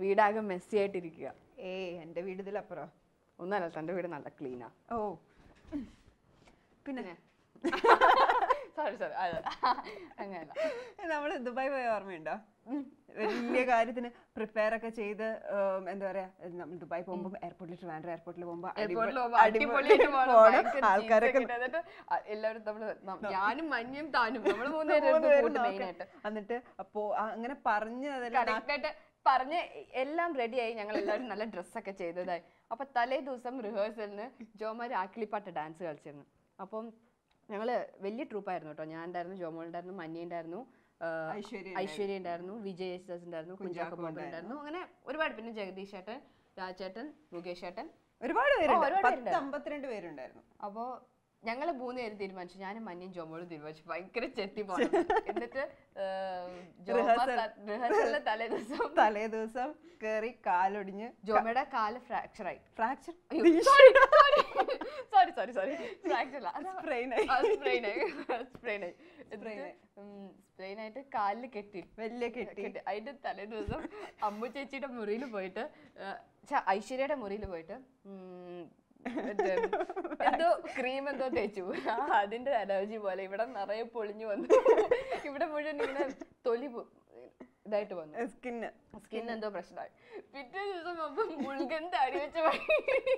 വീടാകെ Messi ആയിട്ടിരിക്കുക ഏയ് എൻ്റെ വീട് ഇതിലപ്പുറം ഒന്നല്ല തൻ്റെ വീട് നല്ല ക്ലീനാ ഓ പിന്നെ സോറി സോറി അങ്ങനെയല്ല നമ്മൾ ദുബായ് പോയ ഓർമ്മയുണ്ടോ വലിയ കാര്യത്തിന് പ്രിപ്പയർ ഒക്കെ ചെയ്ത് ഉം, എന്താ പറയാ നമ്മൾ ദുബായ് പോകുമ്പോൾ എയർപോർട്ടിൽ ട്രിവാൻഡ്രം എയർപോർട്ടിൽ പോകുമ്പോൾ എയർപോർട്ടിൽ പോകുമ്പോ അടിപൊളിയായിട്ട് പോകണം. ഭയങ്കര ആൾക്കാരൊക്കെ jeans ഒക്കെ ഇട്ട് എന്നിട്ട് അ- എല്ലാവരും നമ്മള് നം- ഞാനും മഞ്ഞും താനും നമ്മള് മൂന്നുപേരും മൂന്നുപേരും മെയിൻ ആയിട്ട് നോക്കാൻ. എന്നിട്ട് അപ്പോ ആ, അങ്ങനെ പറഞ്ഞ് അതെല്ലാം കറക്റ്റ് ആയിട്ട് പറഞ്ഞ് എല്ലാം റെഡിയായി ഞങ്ങൾ എല്ലാവരും നല്ല ഡ്രസ്സൊക്കെ ചെയ്തതായി അപ്പൊ തലേ ദിവസം റിഹേഴ്സലിന് ജോമാര് ആക്കിളിപ്പാട്ട് ഡാൻസ് കളിച്ചിരുന്നു അപ്പം ഞങ്ങള് വലിയ ട്രൂപ്പായിരുന്നു കേട്ടോ ഞാൻ ഉണ്ടായിരുന്നു ജോമോൾ ഉണ്ടായിരുന്നു മഞ്ഞ ഉണ്ടായിരുന്നു ആ, ഐശ്വര്യ ഐശ്വര്യ ഉണ്ടായിരുന്നു വിജയ് യേശുദാസ് ഉണ്ടായിരുന്നു കുഞ്ചാക്കോ ബോബൻ ഉണ്ടായിരുന്നു അങ്ങനെ ഒരുപാട് പിന്നെ ജഗദീഷ് ചേട്ടൻ രാജേട്ടൻ മുകേഷ് ചേട്ടൻ ഒരുപാട് പേരുണ്ട് ഒരുപാട് പത്ത് പേരുണ്ടായിരുന്നു. അമ്പത്തിരണ്ട് പേരുണ്ടായിരുന്നു അപ്പോ ഞങ്ങള് മൂന്ന് പേര് തീരുമാനിച്ചു ഞാനും മഞ്ഞയും ജോമോളും തീരുമാനിച്ചു ഭയങ്കര ചെത്തി പോകണം എന്നിട്ട് റിഹേഴ്സലിന്റെ തലേ ദിവസം തലേ ദിവസം കേറി കാലൊടിഞ്ഞ് ജോമയുടെ കാല് ഫ്രാക്ചറായി fracture sorry sorry sorry fracture sprain sprain ആയി സ്പ്രെയിൻ ആയി സ്പ്രെയിൻ ആയിട്ട് കാലിൽ കെട്ടി വലിയ കെട്ടി കെട്ടി. അതിന്റെ തലേ ദിവസം അമ്മു ചേച്ചിയുടെ മുറിയിൽ പോയിട്ട് ആ, ഛ, ഐശ്വര്യയുടെ മുറിയിൽ പോയിട്ട് ഉം, മറ്റേ എന്തോ ക്രീം എന്തോ തേച്ചു ആ, അതിന്റെ അലർജി പോലെ ഇവിടെ നിറയെ പൊളിഞ്ഞു വന്നു ഇവിടെ മുഴുവൻ ഇങ്ങനെ തൊലി പോ- ഇതായിട്ട് വന്നു സ്കിന്ന് സ്കിൻ എന്തോ പ്രശ്നമായി പിറ്റേ ദിവസം അപ്പൊ മുൾഗൻ താടി വെച്ച വഴി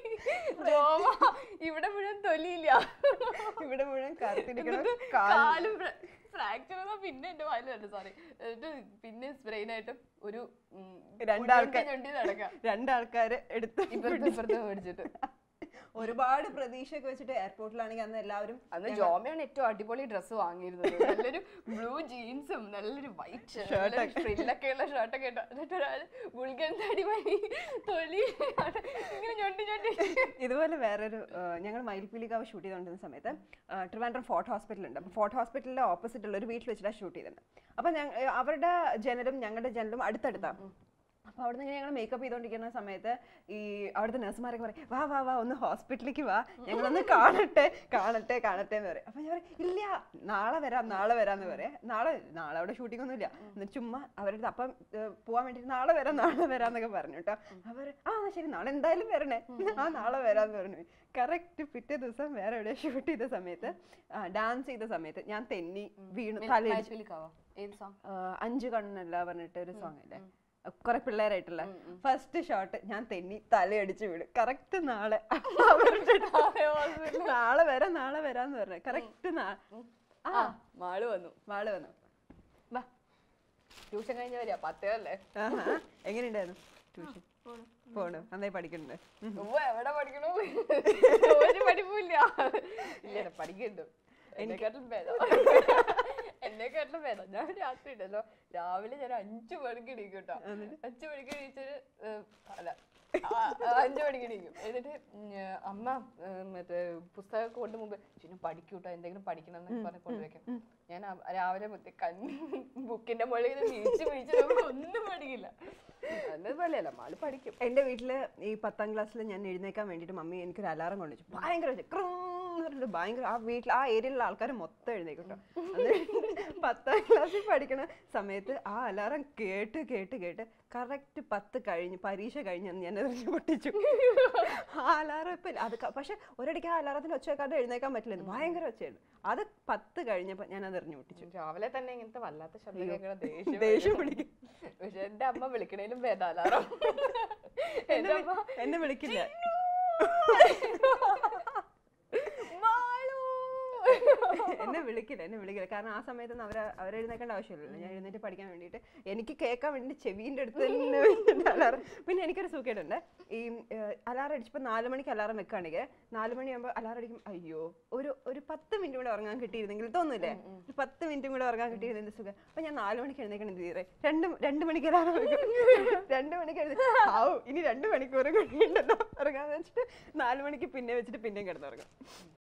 ജോമ ഇവിടെ മുഴുവൻ തൊലിയില്ല ഇവിടെ മുഴുവൻ കറുത്തിരിക്കണം എന്നിട്ട് കാല് കാല് ഫ്രാക്ചർ പിന്നെ എന്റെ വായിൽ വന്നു സോറി എന്നിട്ട് പിന്നെ സ്പ്രെയിൻ ആയിട്ട് ഒരു ഉം, രണ്ടാൾക്കാർ ഞൊണ്ടി ഞൊണ്ടി നടക്കാം രണ്ടാൾക്കാര് എടുത്ത് ഇപ്പുറത്ത് ഇപ്പുറത്ത് മേടിച്ചിട്ട് ഒരുപാട് പ്രതീക്ഷയൊക്കെ വെച്ചിട്ട് എയർപോർട്ടിലാണെങ്കിൽ അന്ന് എല്ലാവരും അന്ന് ജോമയാണ് ഏറ്റവും അടിപൊളി ഡ്രസ്സ് വാങ്ങിയിരുന്നത് നല്ലൊരു ബ്ലൂ ജീൻസും നല്ലൊരു വൈറ്റ് ഷർട്ട് ഫ്രില്ലൊക്കെ ഉള്ള ഷർട്ടൊക്കെ ഇട്ടു എന്നിട്ട് ഒരാൾ മുൾഗൻ തടി വഴി തൊലി ഇങ്ങനെ ഞൊണ്ടി ഞൊണ്ടി ഇതുപോലെ വേറൊരു ഞങ്ങൾ മയിൽപ്പീലിക്കാവ് ഷൂട്ട് ചെയ്തുകൊണ്ടിരുന്ന സമയത്ത് ആ, ട്രിവാൻഡ്രം ഫോർട്ട് ഹോസ്പിറ്റൽ ഉണ്ട് അപ്പോൾ ഫോർട്ട് ഹോസ്പിറ്റലിന്റെ ഓപ്പോസിറ്റ് ഉള്ള ഒരു വീട്ടിൽ വെച്ചിട്ടാണ് ഷൂട്ട് ചെയ്തത് അപ്പോൾ ഞങ്ങൾ അവരുടെ ജനലും ഞങ്ങളുടെ ജനലും അടുത്തടുത്താണ് അപ്പോൾ അവിടെ നിന്ന് ഞങ്ങൾ മേക്കപ്പ് ചെയ്തുകൊണ്ടിരിക്കുന്ന സമയത്ത് ഈ അവിടുത്തെ നഴ്സുമാരൊക്കെ പറയും വാ വാ വാ ഒന്ന് ഹോസ്പിറ്റലിലേക്ക് വാ ഞങ്ങളൊന്ന് കാണട്ടെ കാണട്ടെ കാണട്ടെ എന്ന് പറയും അപ്പോൾ ഞാൻ പറയും ഇല്ല നാളെ വരാം നാളെ വരാമെന്ന് പറയാം നാളെ നാളെ അവിടെ ഷൂട്ടിംഗ് ഒന്നും ഇല്ല എന്നിട്ട് ചുമ്മാ അവരുടെ അപ്പം ഏർ, പോവാൻ വേണ്ടിയിട്ട് നാളെ വരാം നാളെ വരാന്നൊക്കെ പറഞ്ഞു കേട്ടോ അവർ ആ എന്നാ ശരി നാളെ എന്തായാലും വരണേ ആ നാളെ വരാന്ന് പറഞ്ഞു കറക്റ്റ് പിറ്റേ ദിവസം വേറെ എവിടെ ഷൂട്ട് ചെയ്ത സമയത്ത് ഡാൻസ് ചെയ്ത സമയത്ത് ഞാൻ തെന്നി വീണു തലയിടിച്ചു മൈഥിലിക്കാവോ? ഏത് സോങ് ആ, അഞ്ചു കണ്ണല്ല പറഞ്ഞിട്ട് ഒരു സോങ് ഇല്ലേ കുറെ പിള്ളേരായിട്ടുള്ള ഫസ്റ്റ് ഷോട്ട് ഞാൻ തെന്നി തലയടിച്ച് വീട് കറക്റ്റ് നാളെ അവരുടെ അടുത്ത് നാളെ വരാം നാളെ വരാന്ന് പറഞ്ഞു കറക്റ്റ് ആ മാള് വന്നു വാള് വന്നു വാ ട്യൂഷൻ കഴിഞ്ഞ വരിക പത്തേ അല്ലേ ആഹാ. എങ്ങനെയുണ്ടായിരുന്നു ട്യൂഷൻ പോണു നന്നായി പഠിക്കുന്നുണ്ട് ഉം. ഉവ്വ, എവിടെ പഠിക്കണു ഒരു പഠിപ്പില്ല ഇല്ല പഠിക്കണ്ടു എന്നെക്കാട്ടിലും ഭേദം എന്നെക്കാട്ടിലും ഭേദം ഞാൻ രാത്രി ഉണ്ടല്ലോ രാവിലെ ഞാൻ അഞ്ചു മണിക്ക് എണീക്കും കേട്ടോ അഞ്ചു മണിക്ക് എണീച്ചൊരു ഏഹ്, അല്ല ആ, ആ, അഞ്ചു മണിക്ക് എണീക്കും എന്നിട്ട് ഉം, ഏഹ്, അമ്മ ഏഹ്, മറ്റേ പുസ്തകം കൊണ്ട് മുമ്പ് ചിന്നു പഠിക്കൂട്ടോ എന്തെങ്കിലും പഠിക്കണം എന്നൊക്കെ പറഞ്ഞ് കൊണ്ടുവയ്ക്കും ഞാൻ ആ- രാവിലെ മറ്റേ കണ്ണ് ബുക്കിന്റെ മുകളിൽ ഇങ്ങനെ വീഴ്ച വീഴ്ച നോക്കുമ്പോ ഒന്നും പഠിക്കില്ല എന്നതുപോലെയല്ല മാള് പഠിക്കും എന്റെ വീട്ടില് ഈ പത്താം ക്ലാസ്സിൽ ഞാൻ എഴുന്നേക്കാൻ വേണ്ടിയിട്ട് മമ്മി എനിക്കൊരു അലാറം കൊണ്ടുവച്ചു ഭയങ്കര ഒച്ച. ക്രൂം എന്ന് പറഞ്ഞിട്ട് ഭയങ്കര ആ വീട്ടിൽ ആ ഏരിയയിലുള്ള ആൾക്കാർ മൊത്തം എഴുന്നേക്കും കേട്ടോ എന്നിട്ട് പത്താം ക്ലാസ്സിൽ പഠിക്കണ സമയത്ത് ആ അലാറം കേട്ട് കേട്ട് കേട്ട് കറക്റ്റ് പത്ത് കഴിഞ്ഞ് പരീക്ഷ കഴിഞ്ഞ് ഞാൻ എറിഞ്ഞ് പൊട്ടിച്ചു ആ അലാറം ഇപ്പം ഇല്ല. അത് ക- പക്ഷെ ഒരിടയ്ക്ക് ആ അലാറത്തിന് ഒച്ച വെക്കാതെ എഴുന്നേക്കാൻ പറ്റില്ല ഭയങ്കര ഒച്ചയായിരുന്നു അത് പത്ത് കഴിഞ്ഞപ്പോൾ ഞാൻ അത് എറിഞ്ഞു പൊട്ടിച്ചു രാവിലെ തന്നെ ഇങ്ങനത്തെ വല്ലാത്ത ശബ്ദം കേൾക്കണ ദേഷ്യം ദേഷ്യം വരും. പിടിക്കും. പക്ഷെ എന്റെ അമ്മ വിളിക്കണേലും ഭേദാലാറോ എന്റെ അമ്മ എന്നെ വിളിക്കില്ല മാളു എന്നെ വിളിക്കില്ല എന്നെ വിളിക്കില്ല കാരണം ആ സമയത്തൊന്നും അവരെ അവരെ എഴുന്നേക്കേണ്ട ആവശ്യമില്ലല്ലോ ഞാൻ എഴുന്നേറ്റ് പഠിക്കാൻ വേണ്ടിയിട്ട് എനിക്ക് കേൾക്കാൻ വേണ്ടിയിട്ട് ചെവിൻ്റെ അടുത്ത് തന്നെ വെച്ചിട്ട് അലാറം പിന്നെ എനിക്കൊരു സുഖേടുണ്ട് ഈ അലാറം അടിച്ചപ്പോൾ നാല് മണിക്ക് അലാറം വെക്കുകയാണെങ്കിൽ നാല് മണിയാകുമ്പോൾ അലാറം അടിക്കും അയ്യോ ഒരു ഒരു പത്ത് മിനിറ്റ് കൂടെ ഉറങ്ങാൻ കിട്ടിയിരുന്നെങ്കിൽ തോന്നില്ലേ ഒരു പത്ത് മിനിറ്റും കൂടെ ഉറങ്ങാൻ കിട്ടിയിരുന്നെങ്കിൽ സുഖം അപ്പം ഞാൻ നാല് മണിക്ക് എഴുന്നേക്കണം എന്ത് ചെയ്തേ രണ്ട് രണ്ട് മണിക്ക് അലാറം വെക്കും രണ്ട് മണിക്ക് എഴുതി ആവും ഇനി രണ്ട് മണിക്കൂർ കഴിയുണ്ടല്ലോ ഉറങ്ങാന്ന് വെച്ചിട്ട് നാല് മണിക്ക് പിന്നെ വെച്ചിട്ട് പിന്നെയും കിടന്നുറങ്ങും